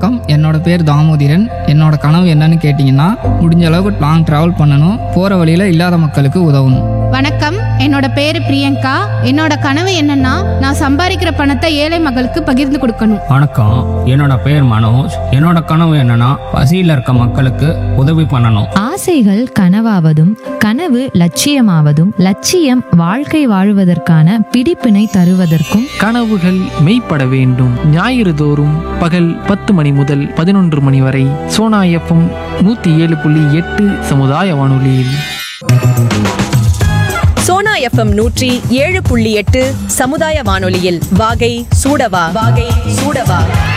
வணக்கம் என்னோட பேர் தாமோதிரன் என்னோட கனவு என்னன்னு கேட்டிங்கன்னா முடிஞ்ச அளவுக்கு லாங் ட்ராவல் பண்ணணும் போகிற வழியில் இல்லாத மக்களுக்கு உதவணும் வணக்கம் என்னோட பேரு பிரியங்கா என்னோட கனவு என்னன்னா நான் சம்பாதிக்கிற பணத்தை ஏழை மக்களுக்கு பகிர்ந்து கொடுக்கணும் வணக்கம் என்னோட பேர் மனோஜ் என்னோட கனவு என்னன்னா பசியில் இருக்க மக்களுக்கு உதவி பண்ணணும் ஆசைகள் கனவாவதும் கனவு லட்சியமாவதும் லட்சியம் வாழ்க்கை வாழுவதற்கான பிடிப்பினை தருவதற்கும் கனவுகள் மெய்ப்பட வேண்டும் ஞாயிறு தோறும் பகல் பத்து மணி முதல் பதினொன்று மணி வரை சோனா எஃப்எம் நூற்றி ஏழு புள்ளி எட்டு சமுதாய வானொலியில் சோனா எஃப்எம் நூற்றி ஏழு புள்ளி எட்டு சமுதாய வானொலியில் வாகை சூடவா வாகை சூடவா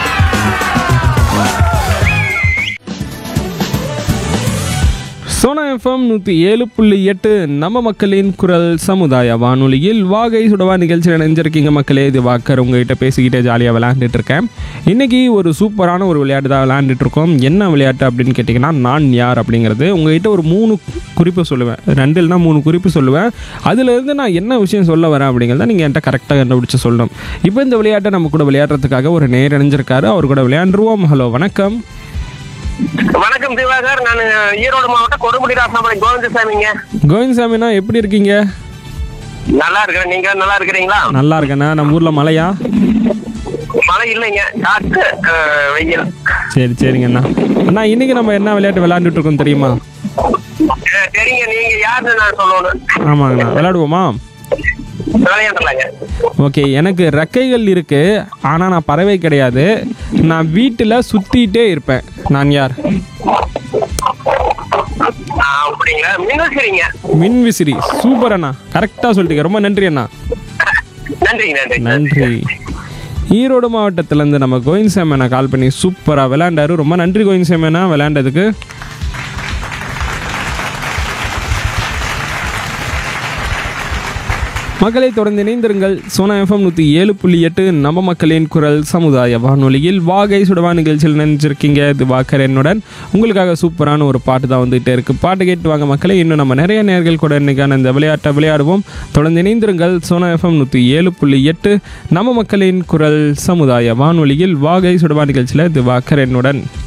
சோனா எஃப்எம் நூற்றி ஏழு புள்ளி எட்டு நம்ம மக்களின் குரல் சமுதாய வானொலியில் வாகை சுடவா நிகழ்ச்சியில் நினைஞ்சிருக்கீங்க மக்களே இது வாக்கர் உங்ககிட்ட பேசிக்கிட்டே ஜாலியாக விளையாண்டுட்டு இருக்கேன் இன்றைக்கி ஒரு சூப்பரான ஒரு விளையாட்டு தான் விளையாண்டுட்டு இருக்கோம் என்ன விளையாட்டு அப்படின்னு கேட்டிங்கன்னா நான் யார் அப்படிங்கிறது உங்ககிட்ட ஒரு மூணு குறிப்பு சொல்லுவேன் ரெண்டு இல்லைனா மூணு குறிப்பு சொல்லுவேன் அதுலேருந்து நான் என்ன விஷயம் சொல்ல வரேன் அப்படிங்கிறத நீங்கள் என்கிட்ட கரெக்டாக கண்டுபிடிச்சு சொல்லணும் இப்போ இந்த விளையாட்டை நம்ம கூட விளையாடுறதுக்காக ஒரு நேர் இணைஞ்சிருக்காரு அவர் கூட விளையாண்டுருவோம் ஹலோ வணக்கம் வணக்கம் திவாகர் நான் ஈரோடு மாவட்டம் கொடுமுடி ராசனாபாளையம் கோவிந்தசாமிங்க கோவிந்தசாமினா எப்படி இருக்கீங்க நல்லா இருக்கிறேன் நீங்க நல்லா இருக்கிறீங்களா நல்லா இருக்கேண்ணா நம்ம ஊரில் மழையா மழை இல்லைங்க காற்று அஹ், வெயில் சரி சரிங்கண்ணா அண்ணா இன்னைக்கு நம்ம என்ன விளையாட்டு விளையாண்டுட்டு இருக்கோம் தெரியுமா அஹ், சரிங்க நீங்க யாருன்னு நான் சொல்லணும் ஆமாங்கண்ணா விளையாடுவோமா விளையாடலாங்க ஓகே எனக்கு ரெக்கைகள் இருக்கு ஆனால் நான் பறவை கிடையாது நான் வீட்டில் சுற்றிட்டே இருப்பேன் நான் யார் ஆஹ், அப்படிங்களா மின்னுசிரிங்க மின் விசிறி சூப்பர் அண்ணா கரெக்டாக சொல்லிட்டீங்க ரொம்ப நன்றி அண்ணா நன்றிங்க நன்றி நன்றி ஈரோடு மாவட்டத்திலேருந்து நம்ம கோவிந்த் சேமனை கால் பண்ணி சூப்பராக விளையாண்டாரு ரொம்ப நன்றி கோவிந்த் சேமனா விளையாண்டதுக்கு மக்களை தொடர்ந்து இணைந்திருங்கள் சோனா எஃப்எம் நூற்றி ஏழு புள்ளி எட்டு நம்ம மக்களின் குரல் சமுதாய வானொலியில் வாகை சுடவா நிகழ்ச்சியில் நினைச்சிருக்கீங்க இது வாக்கர் என்னுடன் உங்களுக்காக சூப்பரான ஒரு பாட்டு தான் வந்துகிட்டே இருக்குது பாட்டு கேட்டு வாங்க மக்களே இன்னும் நம்ம நிறைய நேர்கள் கூட இன்னைக்கான இந்த விளையாட்டை விளையாடுவோம் தொடர்ந்து இணைந்திருங்கள் சோனா எஃப்எம் நூற்றி ஏழு புள்ளி எட்டு நம்ம மக்களின் குரல் சமுதாய வானொலியில் வாகை சுடவா நிகழ்ச்சியில் இது வாக்கர் என்னுடன்